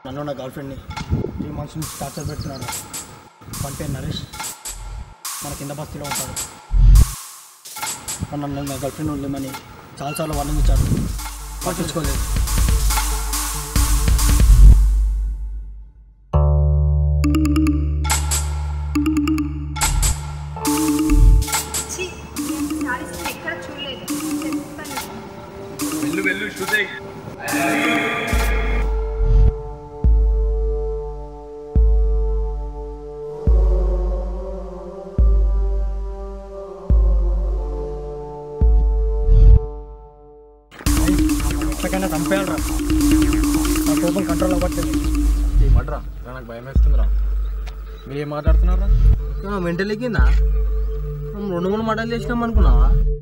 నన్ను నా గర్ల్ ఫ్రెండ్ని త్రీ మంత్స్ నుంచి టార్చర్ పెడుతున్నాడు వాని పేరు నరేష్ మన కింద బస్తీలో ఉంటాడు నన్ను నన్ను నా గర్ల్ ఫ్రెండ్ ఉండమని చాలాసార్లు వార్నింగ్ ఇచ్చాడు పట్టించుకోలేదు ఛీ, నేను శారీస్ ఎక్కడ చూడలేదు చెప్తాను వెళ్ళు వెళ్ళు శృతి ఎప్పటికైనా చంపేయాలరా నా కోపం కంట్రోల్ అవ్వట్లేదు ఈ మడ్రా నాకు భయం వేస్తుందిరా మీరు ఏం మాట్లాడుతున్నారా మెంటల్ ఎక్కిందా రెండు మూడు మటలు చేసినాం అనుకున్నావా